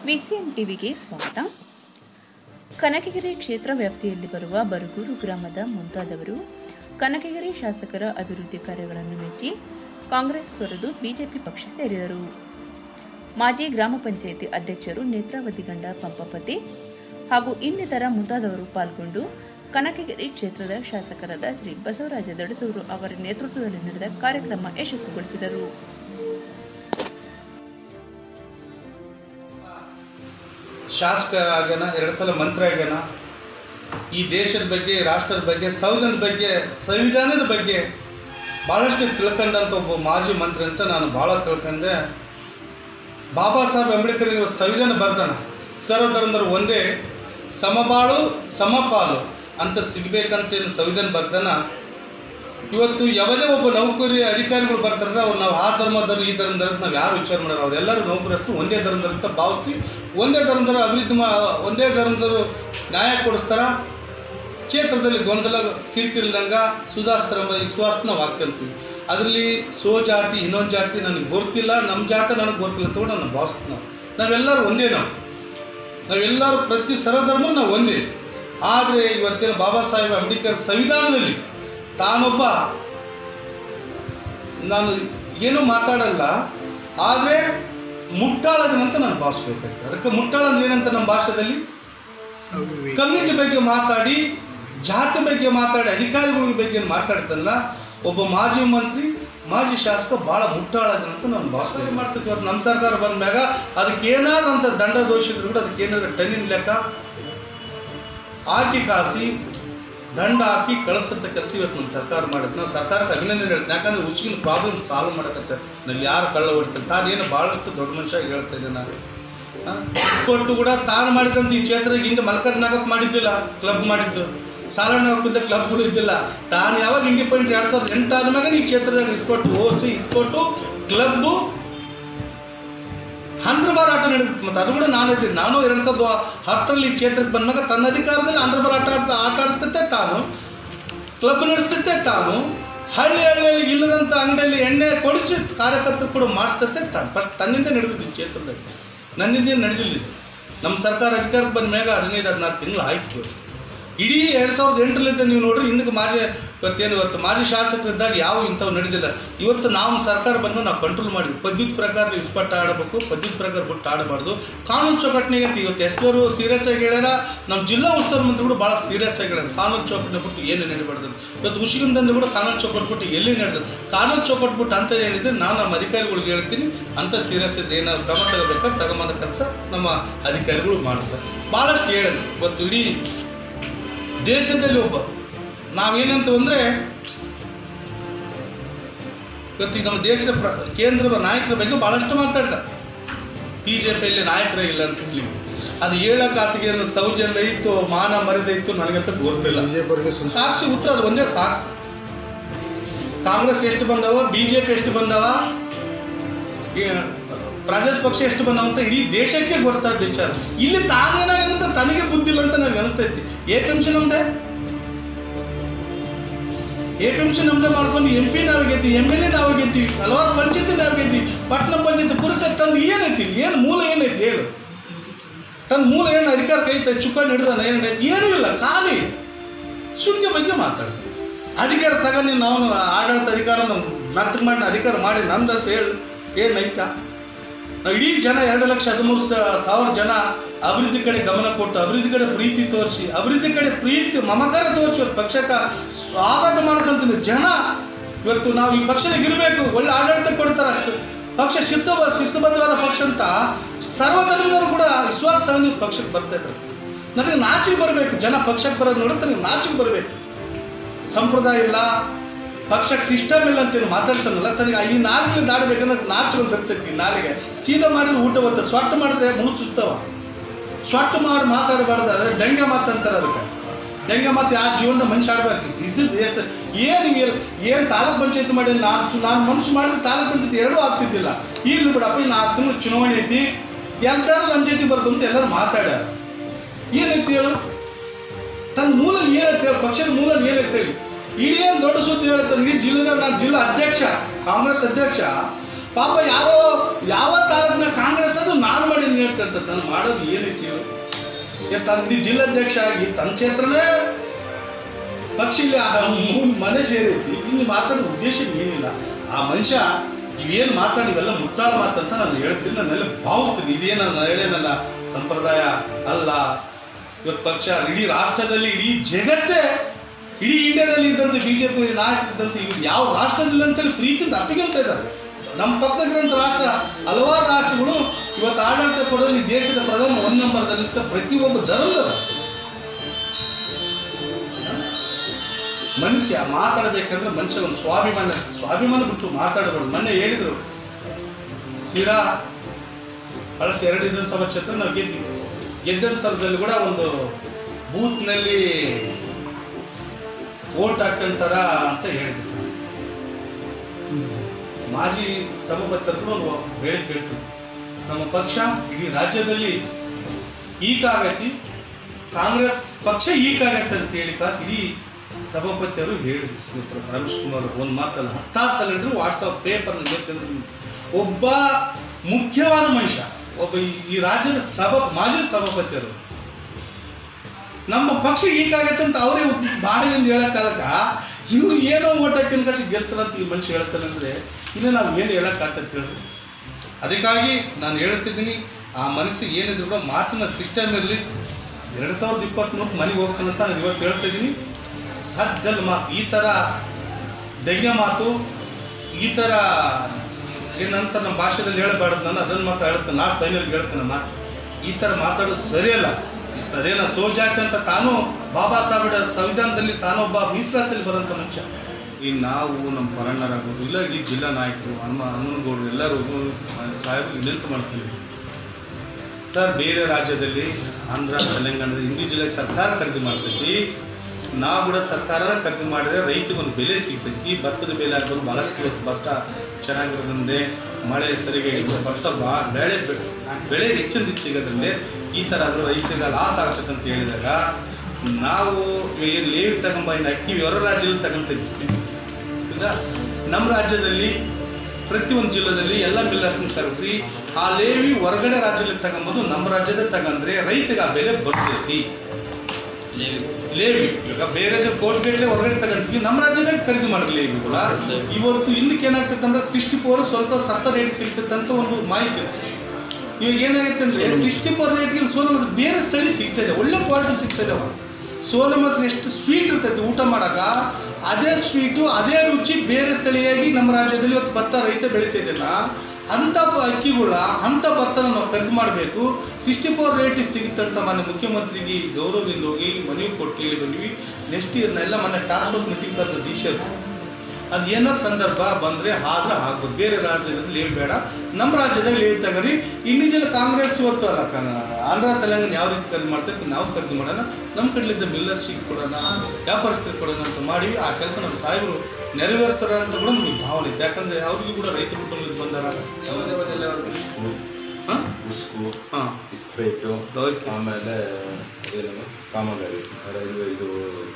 ವಿಸಿಎಂ ಟಿವಿಗೆ ಸ್ವಾಗತ ಕನಕಗಿರಿ ಕ್ಷೇತ್ರ ವ್ಯಾಪ್ತಿಯಲ್ಲಿ ಬರುವ ಬರಗೂರು ಗ್ರಾಮದ ಮುಂತಾದವರು ಕನಕಗಿರಿ ಶಾಸಕರ ಅಭಿವೃದ್ಧಿ ಕಾರ್ಯಗಳನ್ನು ಮೆಚ್ಚಿ ಕಾಂಗ್ರೆಸ್ ತೊರೆದು ಬಿಜೆಪಿ ಪಕ್ಷ ಸೇರಿದರು ಮಾಜಿ ಗ್ರಾಮ ಪಂಚಾಯಿತಿ ಅಧ್ಯಕ್ಷರು ನೇತ್ರಾವತಿ ಗಂಡ ಪಂಪಪತಿ ಹಾಗೂ ಇನ್ನಿತರ ಮುಂತಾದವರು ಪಾಲ್ಗೊಂಡು ಕನಕಗಿರಿ ಕ್ಷೇತ್ರದ ಶಾಸಕರಾದ ಶ್ರೀ ಬಸವರಾಜ ದಡಸೂರು ಅವರ ನೇತೃತ್ವದಲ್ಲಿ ನಡೆದ ಕಾರ್ಯಕ್ರಮ ಯಶಸ್ವಿಗೊಳಿಸಿದರು ಶಾಸಕ ಆಗ್ಯಾನ ಎರಡು ಸಲ ಮಂತ್ರಿ ಆಗ್ಯಾನ ಈ ದೇಶದ ಬಗ್ಗೆ ರಾಷ್ಟ್ರದ ಬಗ್ಗೆ ಸಂವಿಧಾನದ ಬಗ್ಗೆ ಸಂವಿಧಾನದ ಬಗ್ಗೆ ಭಾಳಷ್ಟು ತಿಳ್ಕೊಂಡಂಥ ಒಬ್ಬ ಮಾಜಿ ಮಂತ್ರಿ ಅಂತ ನಾನು ಭಾಳ ತಿಳ್ಕೊಂಡೆ ಬಾಬಾ ಸಾಹೇಬ್ ಅಂಬೇಡ್ಕರ್ ಇವ ಸಂವಿಧಾನ ಬರ್ದಾನ ಸರ್ವಧರ್ಮದವರು ಒಂದೇ ಸಮಬಾಳು ಸಮಪಾಲು ಅಂತ ಸಿಗ್ಬೇಕಂತ ಏನು ಸಂವಿಧಾನ ಬರ್ದಾನ ಇವತ್ತು ಯಾವುದೇ ಒಬ್ಬ ನೌಕರಿ ಅಧಿಕಾರಿಗಳು ಬರ್ತಾರಲ್ಲ ಅವ್ರು ನಾವು ಆ ಧರ್ಮದವರು ಈ ಧರ್ಮದವ್ರು ನಾವು ಯಾರು ವಿಚಾರ ಮಾಡೋರು ಅವರೆಲ್ಲರೂ ನೌಕರಸ್ಥರು ಒಂದೇ ಧರ್ಮದವ್ರು ಅಂತ ಭಾವಿಸ್ತೀವಿ ಒಂದೇ ಧರ್ಮದವರು ಅಭಿವೃದ್ಧಿ ಮಾ ಒಂದೇ ಧರ್ಮದವರು ನ್ಯಾಯ ಕೊಡಿಸ್ತಾರ ಕ್ಷೇತ್ರದಲ್ಲಿ ಗೊಂದಲ ಕಿರಿಕಿರಿಲ್ದಂಗ ಸುಧಾರಿಸ್ತಾರ ಎಂಬ ವಿಶ್ವಾಸನ ವಾಕ್ಯಂತೀವಿ ಅದರಲ್ಲಿ ಸೋ ಜಾತಿ ಇನ್ನೊಂದು ಜಾತಿ ನನಗೆ ಗೊತ್ತಿಲ್ಲ ನಮ್ಮ ಜಾತಿ ನನಗೆ ಗೊತ್ತಿಲ್ಲ ಅಂತ ಕೂಡ ನಾನು ಭಾವಿಸ್ತೀನಿ ನಾವು ನಾವೆಲ್ಲರೂ ಒಂದೇ ನಾವು ನಾವೆಲ್ಲರೂ ಪ್ರತಿ ಸರ್ವಧರ್ಮ ನಾವು ಒಂದೇ ಆದರೆ ಇವತ್ತಿನ ಬಾಬಾ ಸಾಹೇಬ್ ಅಂಬೇಡ್ಕರ್ ಸಂವಿಧಾನದಲ್ಲಿ ತಾನೊಬ್ಬ ನಾನು ಏನೂ ಮಾತಾಡಲ್ಲ ಆದರೆ ಮುಟ್ಟಾಳದನಂತ ನಾನು ಭಾವಿಸ್ಬೇಕಾಗ್ತದೆ ಅದಕ್ಕೆ ಮುಟ್ಟಾಳ ಅಂದ್ರೆ ಏನಂತ ನಮ್ಮ ಭಾಷೆದಲ್ಲಿ ಕಮ್ಯುನಿಟಿ ಬಗ್ಗೆ ಮಾತಾಡಿ ಜಾತಿ ಬಗ್ಗೆ ಮಾತಾಡಿ ಅಧಿಕಾರಿಗಳ ಬಗ್ಗೆ ಮಾತಾಡ್ತಲ್ಲ ಒಬ್ಬ ಮಾಜಿ ಮಂತ್ರಿ ಮಾಜಿ ಶಾಸಕ ಭಾಳ ಮುಟ್ಟಾಳದನಂತ ನಾನು ಭಾಷೆ ಮಾಡ್ತಿದ್ವಿ ಇವತ್ತು ನಮ್ಮ ಸರ್ಕಾರ ಬಂದಾಗ ಅದಕ್ಕೆ ಏನಾದಂಥ ದಂಡ ದೋಷಿದ್ರು ಕೂಡ ಅದಕ್ಕೆ ಏನಾದ್ರು ಟನ್ನಿನ ಲೆಕ್ಕ ಹಾಕಿ ಕಾಸಿ ದಂಡ ಹಾಕಿ ಕಳಿಸಂತ ಕೆಲಸ ಇವತ್ತು ನಮ್ಮ ಸರ್ಕಾರ ಮಾಡುತ್ತೆ ನಾವು ಸರ್ಕಾರಕ್ಕೆ ಅಭಿನಂದನೆ ಹೇಳ್ತೀನಿ ಯಾಕಂದ್ರೆ ಉಸಿಗಿನ ಪ್ರಾಬ್ಲಮ್ ಸಾಲ್ವ್ ಮಾಡಕತ್ತೆ ನಲ್ಲಿ ಯಾರು ಕಳ್ಳ ಹೊಡಿತಾರೆ ತಾನೇನು ಭಾಳಷ್ಟು ದೊಡ್ಡ ಮನುಷ್ಯ ಹೇಳ್ತಾ ಇದ್ದೆ ನಾನು ಆ? ಕೊಟ್ಟು ಕೂಡ ತಾನು ಮಾಡಿದಂತ ಈ ಕ್ಷೇತ್ರಕ್ಕೆ ಹಿಂದೆ ಮಲ್ಕರ್ ನಾಗಪ್ಪ ಮಾಡಿದ್ದಿಲ್ಲ ಕ್ಲಬ್ ಮಾಡಿದ್ದು ಸಾಲಣ್ಣ ಹಾಕಿದ್ದ ಕ್ಲಬ್ಗಳು ಇದ್ದಿಲ್ಲ ತಾನು ಯಾವಾಗ ಇಂಡಿಪೆಂಡೆಂಟ್ ಎರಡು ಸಾವಿರದ ಎಂಟು ಆದ್ಮೇಲೆ ಈ ಕ್ಷೇತ್ರದಾಗ ಇಸ್ಕೊಟ್ಟು ಓಸಿ ಇಸ್ಕೊಟ್ಟು ಕ್ಲಬ್ಬು ಅಂದ್ರ ಆಟ ನಡೆದಿತ್ತು ಮತ್ತು ಅದು ಕೂಡ ನಾನು ಇದ್ದೀನಿ ನಾನು ಎರಡು ಸಾವಿರದ ಹತ್ತರಲ್ಲಿ ಈ ಕ್ಷೇತ್ರಕ್ಕೆ ಬಂದಾಗ ತನ್ನ ಅಧಿಕಾರದಲ್ಲಿ ಅಂದ್ರ ಆಟ ಆಟ ಆಟ ಆಡಿಸ್ತಿದ್ದೆ ತಾನು ಕ್ಲಬ್ ನಡೆಸ್ತಿದ್ದೆ ತಾನು ಹಳ್ಳಿ ಹಳ್ಳಿಯಲ್ಲಿ ಇಲ್ಲದಂಥ ಅಂಗಡಿಯಲ್ಲಿ ಎಣ್ಣೆ ಕೊಡಿಸಿ ಕಾರ್ಯಕರ್ತರು ಕೂಡ ಮಾಡಿಸ್ತೈತೆ ತಾನು ಫಸ್ಟ್ ತನ್ನಿಂದ ನಡೆದಿದ್ದು ಈ ಕ್ಷೇತ್ರದಲ್ಲಿ ನನ್ನಿಂದ ನಡೆದಿಲ್ಲ ಇದು. ನಮ್ಮ ಸರ್ಕಾರ ಅಧಿಕಾರಕ್ಕೆ ಬಂದ ಮ್ಯಾಗ ಹದಿನೈದು ಹದಿನಾರು ತಿಂಗಳು ಆಯ್ತು ಇಡೀ ಎರಡು ಸಾವಿರದ ಎಂಟರಲ್ಲಿದ್ದ ನೀವು ನೋಡ್ರಿ ಹಿಂದಕ್ಕೆ ಮಾಜಿ ಇವತ್ತೇನು ಇವತ್ತು ಮಾಜಿ ಶಾಸಕರಿದ್ದಾಗ ಯಾವ ಇಂಥವು ನಡೆದಿಲ್ಲ ಇವತ್ತು ನಾವು ಸರ್ಕಾರ ಬಂದು ನಾವು ಕಂಟ್ರೋಲ್ ಮಾಡಿದ್ವಿ ಪದ್ಧತಿ ಪ್ರಕಾರ ಇಸ್ಪಟ್ಟ ಆಡಬೇಕು ಪದ್ಧತಿ ಪ್ರಕಾರ ಬಿಟ್ಟು ಆಡಬಾರ್ದು ಕಾನೂನು ಚೌಕಟ್ಟಿನಾಗೆ ಅಂತ ಇವತ್ತು ಎಷ್ಟವರು ಸೀರಿಯಸ್ ಆಗಿ ಹೇಳ್ಯಾರ ನಮ್ಮ ಜಿಲ್ಲಾ ಉಸ್ತುವಾರಿ ಮಂತ್ರಿಗಳು ಭಾಳ ಸೀರಿಯಸ್ ಆಗಿ ಹೇಳ್ಯಾರ ಕಾನೂನು ಚೌಕಟ್ಟಿನ ಬಿಟ್ಟು ಏನು ನಡಿಬಾರ್ದು ಇವತ್ತು ಉಸಿಗಿಂದಂದು ಕೂಡ ಕಾನೂನು ಚೌಕಟ್ಟು ಬಿಟ್ಟು ಎಲ್ಲಿ ನಡೆದು ಕಾನೂನು ಚೌಕಟ್ಟು ಬಿಟ್ಟು ಅಂತ ಏನಿದೆ ನಾನು ನಮ್ಮ ಅಧಿಕಾರಿಗಳಿಗೆ ಹೇಳ್ತೀನಿ ಅಂತ ಸೀರಿಯಸ್ ಇದ್ರೆ ಏನಾದ್ರು ಕ್ರಮ ತಗೋಬೇಕಾದ್ರೆ ತಗೊಂಬಂದ ಕೆಲಸ ನಮ್ಮ ಅಧಿಕಾರಿಗಳು ಮಾಡ್ತಾರೆ ಭಾಳಷ್ಟು ಹೇಳಿದ್ರು ಇವತ್ತು ಇಡೀ ದೇಶದಲ್ಲಿ ಒಬ್ಬ ನಾವೇನಂತ ಅಂದರೆ ಇವತ್ತು ಈ ನಮ್ಮ ದೇಶದ ಪ್ರ ಕೇಂದ್ರದ ನಾಯಕರ ಬಗ್ಗೆ ಭಾಳಷ್ಟು ಮಾತಾಡ್ತಾರೆ ಬಿ ಜೆ ಪಿಯಲ್ಲಿ ನಾಯಕರೇ ಇಲ್ಲ ಅಂತ ಹೇಳಿ ಅದು ಹೇಳಕ್ಕೆ ಆತಗೆ ಏನು ಸೌಜನ್ಯ ಇತ್ತು ಮಾನ ಮರ್ಯಾದೆ ಇತ್ತು ನನಗಂತ ಗೊತ್ತಿಲ್ಲ ಸಾಕ್ಷಿ ಉತ್ತರ ಅದು ಒಂದೇ ಸಾಕ್ಷಿ ಕಾಂಗ್ರೆಸ್ ಎಷ್ಟು ಬಂದವ ಬಿ ಜೆ ಪಿ ಎಷ್ಟು ಬಂದವ ಈ ಪ್ರಜಾಸ್ ಪಕ್ಷ ಎಷ್ಟು ಬಂದವ ಅಂತ ಇಡೀ ದೇಶಕ್ಕೆ ಗೊತ್ತಾದ ದೇಶ ಅದು. ಇಲ್ಲಿ ತಾನೇನಾಗಂತ ತನಗೆ ಬುದ್ಧಿ ಇಲ್ಲ ಅಂತ ನನಗೆ ಅನಿಸ್ತೈತಿ ಎ ಪಿ ನಮ್ದೆ ಎ ಪಿ ನಮ್ದೆ ಮಾಡ್ಕೊಂಡು ಎಂ ಪಿ ನಾವು ಗೆದ್ದಿ ಎಮ್ ಎಲ್ ಎ ನಾವು ಗೆದ್ದಿವಿ ಹಲವಾರು ಪಂಚಾಯತಿ ನಾವು ಗೆದ್ದಿ ಪಟ್ಟಣ ಪಂಚಾಯತಿ ಪುರಸಭೆ ತಂದು ಏನೈತಿ ಏನು ಮೂಲ ಏನೈತಿ ಹೇಳು ತನ್ನ ಮೂಲ ಏನು ಅಧಿಕಾರ ಕೈತೆ ಚುಕ್ಕಾಣಿ ಹಿಡ್ದಾನ ಏನು ಏನೂ ಇಲ್ಲ ಖಾಲಿ ಸುಳ್ಳಿಗೆ ಬಗ್ಗೆ ಮಾತಾಡ್ತೀವಿ ಅಧಿಕಾರ ತಗೊಂಡು ನಾವು ಆಡಳಿತ ಅಧಿಕಾರ ಮೆತ್ತಗೆ ಮಾಡಿ ಅಧಿಕಾರ ಮಾಡಿ ನಂದು ಅಂತ ಹೇಳಿ ಏನೈತ ನಾವು ಇಡೀ ಜನ ಎರಡು ಲಕ್ಷ ಹದಿಮೂರು ಸ- ಸಾವಿರ ಜನ ಅಭಿವೃದ್ಧಿ ಕಡೆ ಗಮನ ಕೊಟ್ಟು ಅಭಿವೃದ್ಧಿ ಕಡೆ ಪ್ರೀತಿ ತೋರಿಸಿ ಅಭಿವೃದ್ಧಿ ಕಡೆ ಪ್ರೀತಿ ಮಮಕಾರ ತೋರಿಸಿ ಇವತ್ತು ಪಕ್ಷಕ್ಕೆ ಸ್ವಾಗತ ಮಾಡ್ಕೊಂತೀನಿ ಜನ ಇವತ್ತು ನಾವು ಈ ಪಕ್ಷದಾಗ ಇರಬೇಕು ಒಳ್ಳೆ ಆಡಳಿತ ಕೊಡ್ತಾರೆ ಅಷ್ಟು ಪಕ್ಷ ಶಿಸ್ತು ಶಿಸ್ತುಬದ್ಧವಾದ ಪಕ್ಷ ಅಂತ ಸರ್ವಧರ್ಮದವರು ಕೂಡ ವಿಶ್ವಾಸ ತಗೊಂಡು ಈ ಪಕ್ಷಕ್ಕೆ ಬರ್ತಾ ಇದ್ದಾರೆ ನನಗೆ ನಾಚಿಗೆ ಬರಬೇಕು ಜನ ಪಕ್ಷಕ್ಕೆ ಬರೋದು ನೋಡುತ್ತೆ ನನಗೆ ನಾಚಿಗೆ ಬರಬೇಕು ಸಂಪ್ರದಾಯ ಇಲ್ಲ ಪಕ್ಷಕ್ಕೆ ಸಿಸ್ಟಮ್ ಇಲ್ಲ ಅಂತೇನು ಮಾತಾಡ್ತಾನಲ್ಲ ತನಗೆ ಈ ನಾಲಿಗೆ ದಾಡಬೇಕಂದ್ರೆ ನಾಚು ಒಂದು ಸರ್ತೈತಿ ಈ ನಾಲಿಗೆ ಸೀದಾ ಮಾಡಿದ್ರೆ ಊಟ ಬರ್ತದೆ ಸ್ವಟ್ಟ ಮಾಡಿದ್ರೆ ಮುಳು ಚುಸ್ತವ ಸ್ವಟ್ಟ ಮಾಡಿ ಮಾತಾಡಬಾರ್ದು ಆದರೆ ದಂಗೆ ಮಾತಂತಾರೆ ಅದಕ್ಕೆ ದಂಗೆ ಮಾತು ಯಾವ ಜೀವನದ ಮನುಷ್ಯ ಆಡ್ಬೇಕು ಇದು ದೇಶ ಏನು ಏನು ತಾಲೂಕ್ ಪಂಚಾಯತ್ ಮಾಡಿ ನಾನು ನಾನು ಮನುಷ್ಯ ಮಾಡಿದ್ರೆ ತಾಲೂಕ್ ಪಂಚಾಯತ್ ಎರಡೂ ಆಗ್ತಿದ್ದಿಲ್ಲ ಈಗಲೂ ಬಿಡಪ್ಪ ಇನ್ನು ನಾಲ್ಕು ತಿಂಗಳು ಚುನಾವಣೆ ಐತಿ ಎಲ್ಲರೂ ಲಂಚೈತಿ ಬರ್ದು ಅಂತ ಎಲ್ಲರೂ ಮಾತಾಡ್ಯಾರ ಏನೈತಿ ಹೇಳು ತನ್ನ ಮೂಲ ಏನೈತೆ ಹೇಳಿ ಪಕ್ಷದ ಮೂಲ ಏನೈತೆ ಹೇಳಿ ಇಡೀ ಏನ್ ದೊಡ್ಡ ಸುದ್ದಿ ಹೇಳ್ತಾರೆ ಇಡೀ ಜಿಲ್ಲೆದಾಗ ನಾನು ಜಿಲ್ಲಾ ಅಧ್ಯಕ್ಷ ಕಾಂಗ್ರೆಸ್ ಅಧ್ಯಕ್ಷ ಪಾಪ ಯಾರೋ ಯಾವ ತಾಲೂಕಿನ ಕಾಂಗ್ರೆಸ್ ಅದು ನಾನು ಮಾಡಿ ಹೇಳ್ತಂತ ತಾನು ಮಾಡೋದು ಏನೈತಿ ಇವ್ರು? ಏ ತನ್ನ ಜಿಲ್ಲಾಧ್ಯಕ್ಷ ಆಗಿ ತನ್ನ ಕ್ಷೇತ್ರನೇ ಪಕ್ಷ ಇಲ್ಲಿ ಆ ಮೂನ್ ಮನೆ ಸೇರೈತಿ ಇನ್ನು ಮಾತಾಡೋ ಉದ್ದೇಶ ಏನಿಲ್ಲ ಆ ಮನುಷ್ಯ ಇವೇನು ಮಾತಾಡಿ ಇವೆಲ್ಲ ಮುಟ್ಟಾಳ ಮಾತಂತ ನಾನು ಹೇಳ್ತೀನಿ ನಾನೆಲ್ಲ ಭಾವಿಸ್ತೀನಿ ಇದೇನು ನಾನು ಹೇಳೇನಲ್ಲ ಸಂಪ್ರದಾಯ ಅಲ್ಲ ಇವತ್ತು ಪಕ್ಷ ಇಡೀ ರಾಷ್ಟ್ರದಲ್ಲಿ ಇಡೀ ಜಗತ್ತೇ ಇಡೀ ಇಂಡಿಯಾದಲ್ಲಿ ಇದ್ದಂತೆ ಬಿ ಜೆ ಪಿ ನಾಯಕರಿದ್ದಂತೆ ಇವ್ರು ಯಾವ ರಾಷ್ಟ್ರದಲ್ಲಿ ಅಂತೇಳಿ ಪ್ರೀತಿಯಿಂದ ಅಪ್ಪಿಗೆಳ್ತಾ ಇದ್ದಾರೆ ನಮ್ಮ ಪಕ್ಕದಲ್ಲಿರುವಂಥ ರಾಷ್ಟ್ರ ಹಲವಾರು ರಾಷ್ಟ್ರಗಳು ಇವತ್ತು ಆಡಳಿತ ಕೊಡೋದು ಈ ದೇಶದ ಪ್ರಧಾನ ಒನ್ ನಂಬರ್ದಲ್ಲಿದ್ದ ಪ್ರತಿಯೊಬ್ಬ ಧರ್ಮದವರು ಮನುಷ್ಯ ಮಾತಾಡಬೇಕಂದ್ರೆ ಮನುಷ್ಯ ಒಂದು ಸ್ವಾಭಿಮಾನ ಸ್ವಾಭಿಮಾನ ಬಿಟ್ಟು ಮಾತಾಡಬಾರ್ದು ಮೊನ್ನೆ ಹೇಳಿದ್ರು ಸೀರಾ ಕಳೆದ ಎರಡು ವಿಧಾನಸಭಾ ಕ್ಷೇತ್ರ ನಾವು ಗೆದ್ದಿವಿ ಗೆದ್ದ ಸ್ಥಳದಲ್ಲಿ ಕೂಡ ಒಂದು ಬೂತ್ನಲ್ಲಿ ಓಟ್ ಹಾಕಂತಾರ ಅಂತ ಹೇಳಿದ್ರು ಮಾಜಿ ಸಭಾಪತಿಯರು ಒಂದು ಹೇಳಿ ಕೇಳ್ತು ನಮ್ಮ ಪಕ್ಷ ಇಡೀ ರಾಜ್ಯದಲ್ಲಿ ಈಗಾಗತಿ ಕಾಂಗ್ರೆಸ್ ಪಕ್ಷ ಈಗಾಗತ್ತೆ ಅಂತ ಹೇಳಿ ಕಾಸು ಇಡೀ ಸಭಾಪತಿಯವರು ಹೇಳಿದ್ರು ಶ್ರೀಯುತರು ರಮೇಶ್ ಕುಮಾರ್ ಒಂದು ಮಾತಲ್ಲ ಹತ್ತಾರು ಸಲ ಹೇಳಿದ್ರು ವಾಟ್ಸಪ್ ಪೇಪರ್ ಒಬ್ಬ ಮುಖ್ಯವಾದ ಮನುಷ್ಯ ಒಬ್ಬ ಈ- ಈ ರಾಜ್ಯದ ಸಭಾ ಮಾಜಿ ಸಭಾಪತಿಯರು ನಮ್ಮ ಪಕ್ಷ ಈಗಾಗತ್ತೆ ಅಂತ ಅವರೇ ಬಾಯಿಲಿಂದ ಹೇಳಕ್ಕಾಗತ್ತ ಇವ್ರು ಏನೋ ಓಟ್ ಹಾಕಿನ ಕಾಸು ಗೆಲ್ತಾರಂತ ಈ ಮನುಷ್ಯ ಹೇಳ್ತಾನೆ ಅಂದ್ರೆ ಇನ್ನು ನಾವು ಏನು ಹೇಳಕ್ಕಾಗತ್ತೆ ಹೇಳ್ರಿ ಅದಕ್ಕಾಗಿ ನಾನು ಹೇಳ್ತಿದ್ದೀನಿ ಆ ಮನುಷ್ಯ ಏನಿದ್ರು ಕೂಡ ಮಾತಿನ ಸಿಸ್ಟಮ್ ಇರಲಿ ಎರಡು ಸಾವಿರದ ಇಪ್ಪತ್ತ್ಮೂರು ಮನೆಗೆ ಹೋಗ್ತಾನಂತ ನಾನು ಇವತ್ತು ಹೇಳ್ತಾ ಇದ್ದೀನಿ ಸದ್ದಲ್ ಮಾತು ಈ ಥರ ದೈನ್ಯ ಮಾತು ಈ ಥರ ಏನಂತ ನಮ್ಮ ಭಾಷೆದಲ್ಲಿ ಹೇಳಬಾರ್ದು ನಾನು ಅದನ್ನು ಮಾತ್ರ ಹೇಳ್ತೇನೆ ನಾನು ಫೈನಲ್ ಹೇಳ್ತೇನೆ ಮಾತು ಈ ಥರ ಮಾತಾಡೋದು ಸರಿಯಲ್ಲ ಈ ಸರಿಯಲ್ಲ ಸೋಜಾತಿ ಅಂತ ತಾನು ಬಾಬಾ ಸಾಹೇಬ್ ಸಂವಿಧಾನದಲ್ಲಿ ತಾನೊಬ್ಬ ಮೀಸಲಾತಿಯಲ್ಲಿ ಬರೋಂಥ ಮನುಷ್ಯ ಈ ನಾವು ನಮ್ಮ ಪರಣ್ಣರಾಗೋದು ಇಲ್ಲ ಈ ಜಿಲ್ಲಾ ನಾಯಕರು ಹನುಮ ಹನುಮನಗೌಡರು ಎಲ್ಲರೂ ಸಾಹೇಬರು ನಿಂತು ಮಾಡ್ತೀವಿ ಸರ್ ಬೇರೆ ರಾಜ್ಯದಲ್ಲಿ ಆಂಧ್ರ ತೆಲಂಗಾಣದಲ್ಲಿ ಇಂಡಿ ಜಿಲ್ಲೆಗೆ ಸರ್ಕಾರ ಖರೀದಿ ಮಾಡ್ತೈತಿ ನಾವು ಕೂಡ ಸರ್ಕಾರನ ಖರೀದಿ ಮಾಡಿದ್ರೆ ರೈತಗೆ ಒಂದು ಬೆಲೆ ಸಿಗ್ತೈತಿ ಭತ್ತದ ಬೆಲೆ ಆಗ್ಬೋದು ಭಾಳಷ್ಟು ಇವತ್ತು ಭತ್ತ ಚೆನ್ನಾಗಿರೋದ್ರಿಂದ ಮಳೆ ಸರಿಗೆ ಇಲ್ಲ ಭತ್ತ ಬಾ ಬೆಳೆ ಬೆ- ಬೆಳೆ ಹೆಚ್ಚಿನ ಹೆಚ್ಚು ಸಿಗೋದ್ರಿಂದ ಈ ಥರ ಆದರೂ ರೈತರಿಗೆ ಲಾಸ್ ಆಗ್ತೈತೆ ಅಂತ ಹೇಳಿದಾಗ ನಾವು ಏನು ಲೇವಿ ತಗೊಂಬ ಇನ್ನು ಅಕ್ಕಿ ಹೊರ ರಾಜ್ಯದಲ್ಲಿ ತಗೊಂತೀವಿ ಹೌದಾ ನಮ್ಮ ರಾಜ್ಯದಲ್ಲಿ ಪ್ರತಿಯೊಂದು ಜಿಲ್ಲೆದಲ್ಲಿ ಎಲ್ಲ ಮಿಲ್ಲರ್ಸ್ನ ಕರೆಸಿ ಆ ಲೇವಿ ಹೊರಗಡೆ ರಾಜ್ಯದಲ್ಲಿ ತಗೊಂಬೋದು ನಮ್ಮ ರಾಜ್ಯದ ತಗೊಂಡ್ರೆ ರೈತಗೆ ಆ ಬೆಲೆ ಬರ್ತೈತಿ ಲೇವಿ ಇವಾಗ ಬೇರೆ ಕೋರ್ಟ್ ಗೇಟ್ಲೆ ಹೊರಗಡೆ ತಗೊಂತೀವಿ ನಮ್ಮ ರಾಜ್ಯದಾಗ ಖರೀದಿ ಮಾಡಿರಿ ಲೇವಿ ಕೂಡ ಇವತ್ತು ಇಲ್ಲಿಗೆ ಏನಾಗ್ತೈತೆ ಅಂದ್ರೆ ಸಿಕ್ಸ್ಟಿ ಫೋರ್ ಸ್ವಲ್ಪ ಸಸ್ತ ರೇಟ್ ಸಿಗ್ತೈತೆ ಅಂತ ಒಂದು ಮಾಹಿತಿ ಇದೆ ಇವಾಗ ಏನಾಗುತ್ತೆ ಅಂದ್ರೆ ಸಿಕ್ಸ್ಟಿ ಫೋರ್ ರೇಟ್ಗೆ ಸೋನಾ ಮಸೂರಿ ಬೇರೆ ಸ್ಥಳೀಯ ಸಿಗ್ತದೆ ಒಳ್ಳೆ ಕ್ವಾಲಿಟಿ ಸಿಗ್ತದೆ ಅವ ಸೋನಾ ಮಸೂರಿ ಎಷ್ಟು ಸ್ವೀಟ್ ಇರ್ತೈತೆ ಊಟ ಮಾಡಾಕ ಅದೇ ಸ್ವೀಟು ಅದೇ ರುಚಿ ಬೇರೆ ಸ್ಥಳೀಯಾಗಿ ನಮ್ಮ ರಾಜ್ಯದಲ್ಲಿ ಇವತ್ತು ಭತ್ತ ರೈತ ಬೆಳಿತಿದ್ದಲ್ಲ ಅಂಥ ಅಕ್ಕಿಗಳ ಅಂಥ ಭತ್ತನ ನಾವು ಖರೀದಿ ಮಾಡಬೇಕು ಸಿಕ್ಸ್ಟಿ ಫೋರ್ ರೇಟ್ ಸಿಗುತ್ತಂತ ಮಾನ್ಯ ಮುಖ್ಯಮಂತ್ರಿಗೆ ಗೌರವದಿಂದ ಹೋಗಿ ಮನವಿ ಕೊಟ್ಟು ಹೇಳಿ ಬಂದ್ವಿ ನೆಕ್ಸ್ಟ್ ಇಯರ್ನೆಲ್ಲ ಮೊನ್ನೆ ಟಾಸ್ಕ್ ಫೋರ್ಸ್ ಮೀಟಿಂಗ್ ಕರೆದು ಡಿ ಸಿ ಅದು ಏನಾದ್ರು ಸಂದರ್ಭ ಬಂದರೆ ಆದ್ರೆ ಆಗ್ಬೋದು ಬೇರೆ ರಾಜ್ಯದಲ್ಲಿ ಲೇವ್ ಬೇಡ ನಮ್ಮ ರಾಜ್ಯದಲ್ಲಿ ಲೇವ್ ತಗರಿ ಇಂಡಿವಿಜುವಲ್ ಕಾಂಗ್ರೆಸ್ ಇವತ್ತು ಅಲ್ಲ ಕ- ಆಂಧ್ರ ತೆಲಂಗಾಣ ಯಾವ ರೀತಿ ಖರೀದಿ ಮಾಡ್ತೈತೆ ನಾವು ಖರೀದಿ ಮಾಡೋಣ ನಮ್ಮ ಕಡೆಲಿದ್ದ ಮಿಲ್ಲರ್ಶಿಪ್ ಕೊಡೋಣ ವ್ಯಾಪಾರಸ್ಥರಿಗೆ ಕೊಡೋಣ ಅಂತ ಮಾಡಿ ಆ ಕೆಲಸ ನಮ್ಮ ಸಾಹೇಬರು ನೆರವೇರಿಸ್ತಾರೆ ಅಂತ ಕೂಡ ನಮಗೆ ಭಾವನೆ ಇದೆ ಯಾಕಂದ್ರೆ ಅವ್ರಿಗೂ ಕೂಡ ರೈತ ಕುಟುಂಬದಿಂದ ಬಂದಾರ ಹಾಂ ಉಸ್ಕು ಹಾಂ ಇಸ್ಪೇಟು ಓಕೆ. ಆಮೇಲೆ ಅದೇನು ಕಾಮಗಾರಿ ರೈಲ್ವೆ ಇದು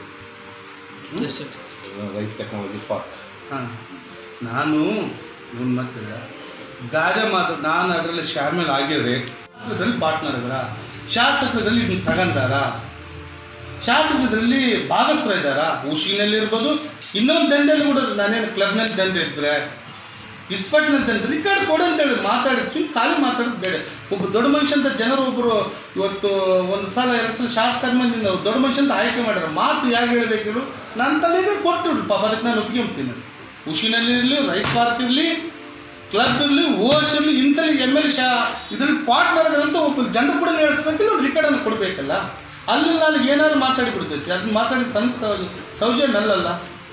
ರೈಸ್ ಟೆಕ್ನಾಲಜಿ ಪಾರ್ಕ್ ಹಾಂ ನಾನು ಇವನ್ ಮತ್ತೆ ಗಾದೆ ಮಾತು ನಾನು ಅದರಲ್ಲಿ ಶಾಮಿಲ್ ಆಗಿದ್ರೆ ಅದರಲ್ಲಿ ಪಾರ್ಟ್ನರ್ ಅದರ ಶಾಸಕರಲ್ಲಿ ಇದನ್ನ ತಗಂದಾರ ಶಾಸಕರಲ್ಲಿ ಭಾಗಸ್ಥರ ಇದ್ದಾರಾ ಉಶಿನಲ್ಲಿ ಇರ್ಬೋದು ಇನ್ನೊಂದು ದಂಧೆಯಲ್ಲಿ ಕೂಡ ನಾನೇನು ಕ್ಲಬ್ನಲ್ಲಿ ದಂಧೆ ಇದ್ರೆ ಇಸ್ಪಟ್ನಲ್ಲಿ ದಂಧೆ ರಿಕಾರ್ಡ್ ಕೊಡು ಅಂತೇಳಿ ಮಾತಾಡಿ ಸುಮ್ಮನೆ ಖಾಲಿ ಮಾತಾಡೋದು ಬೇಡ ಒಬ್ಬ ದೊಡ್ಡ ಮನುಷ್ಯ ಅಂತ ಜನರು ಒಬ್ಬರು ಇವತ್ತು ಒಂದು ಸಲ ಎರಡು ಸಲ ಶಾಸಕರ ಮಂದಿ ನಾವು ದೊಡ್ಡ ಮನುಷ್ಯ ಅಂತ ಆಯ್ಕೆ ಮಾಡ್ಯಾರ ಮಾತು ಯಾಕೆ ಹೇಳ್ಬೇಕು ಹೇಳು ನನ್ನ ತಲೆಗೆ ಕೊಟ್ಟು ಪಾಪ ಅದಕ್ಕೆ ನಾನು ಒಪ್ಕೊಂತೀನಿ ಉಶಿನಲ್ಲಿ ಇರಲಿ ರೈಸ್ ಪಾರ್ಕ್ ಇರಲಿ ಕ್ಲಬ್ ಇರಲಿ ಓಶ್ ಇರಲಿ ಇಂಥಲ್ಲಿ ಎಮ್ ಎಲ್ ಶಾ ಇದ್ರಲ್ಲಿ ಪಾರ್ಟ್ನರ್ ಅಂತ ಒಬ್ಬ ಜನರು ಕೂಡ ಹೇಳಿಸ್ಬೇಕಿಲ್ಲ ಒಂದು ರಿಕಾರ್ಡನ್ನು ಕೊಡಬೇಕಲ್ಲ ಅಲ್ಲಿ ನಾನು ಏನಾದ್ರು ಮಾತಾಡಿ ಬಿಡ್ತೈತಿ ಅದನ್ನ ಮಾತಾಡಿ ತನ್ನ ಸೌಜನ್ಯ ಅಲ್ಲಲ್ಲ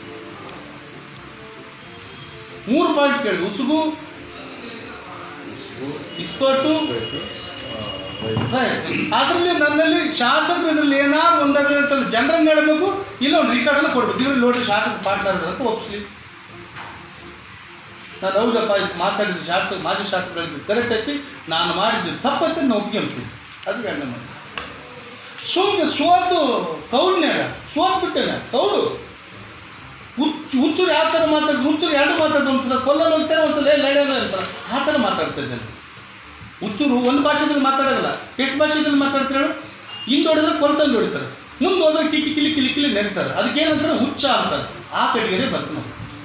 ಮೂರು ಪಾಯಿಂಟ್ ಕೇಳಿದೆ ಉಸುಗು ಇಸ್ಪೋಟು ಅದರಲ್ಲಿ ನನ್ನಲ್ಲಿ ಶಾಸಕರು ಇದರಲ್ಲಿ ಏನಾದ್ರು ಒಂದಾದ್ರೆ ಅಂತ ಜನರನ್ನ ಹೇಳಬೇಕು ಇಲ್ಲ ಒಂದು ರಿಕಾರ್ಡನ್ನು ಕೊಡ್ಬೇಕು ಇದ್ರಲ್ಲಿ ನೋಡಿ ಶಾಸಕ ಪಾರ್ಟ್ನರ್ ಅಂತ ಒಪ್ಸ್ಲಿ ನಾನು ಹೌದಪ್ಪ ಇದು ಮಾತಾಡಿದ್ದು ಶಾಸಕ ಮಾಜಿ ಶಾಸಕರು ಹೇಳಿದ್ದು ಕರೆಕ್ಟ್ ಐತಿ ನಾನು ಮಾಡಿದ್ದು ತಪ್ಪೈತಿ ನಾನು ಒಪ್ಕೊಂತೀನಿ ಅದು ಗಂಡ ಮಾಡಿ ಸುಮ್ಮನೆ ಸೋತು ಕೌಡ್ನ್ಯಾಗ ಸೋತ್ ಬಿಟ್ಟೇನೆ ಕೌಡು ಹುಚ್ಚು ಹುಚ್ಚರು ಯಾವ ಥರ ಮಾತಾಡಿದ್ರು ಹುಚ್ಚರು ಎರಡು ಮಾತಾಡಿದ್ರು ಒಂದ್ಸಲ ಕೊಲ್ಲಲು ಹೋಗ್ತಾರೆ ಒಂದ್ಸಲ ಏ ಲಡ್ಯಾನ ಅಂತಾರೆ ಆ ಥರ ಮಾತಾಡ್ತಾ ಇದ್ದೇನೆ ಹುಚ್ಚೂರು ಒಂದು ಭಾಷೆದಲ್ಲಿ ಮಾತಾಡೋಲ್ಲ ಎಷ್ಟು ಭಾಷೆದಲ್ಲಿ ಮಾತಾಡ್ತಾರೆ ಹೇಳು ಹಿಂದೆ ಹೊಡೆದ್ರೆ ಕೊಲ್ತಂದು ಹೊಡಿತಾರೆ ಮುಂದೆ ಹೋದ್ರೆ ಕಿಕ್ಕಿ ಕಿಲಿ ಕಿಲಿ ಕಿಲಿ ನೆಡ್ತಾರೆ ಅದಕ್ಕೇನಂತಾರೆ ಹುಚ್ಚ ಅಂತಾರೆ ಆ ಕಡೆಗೆ ಬರ್ತೀವಿ ನಾವು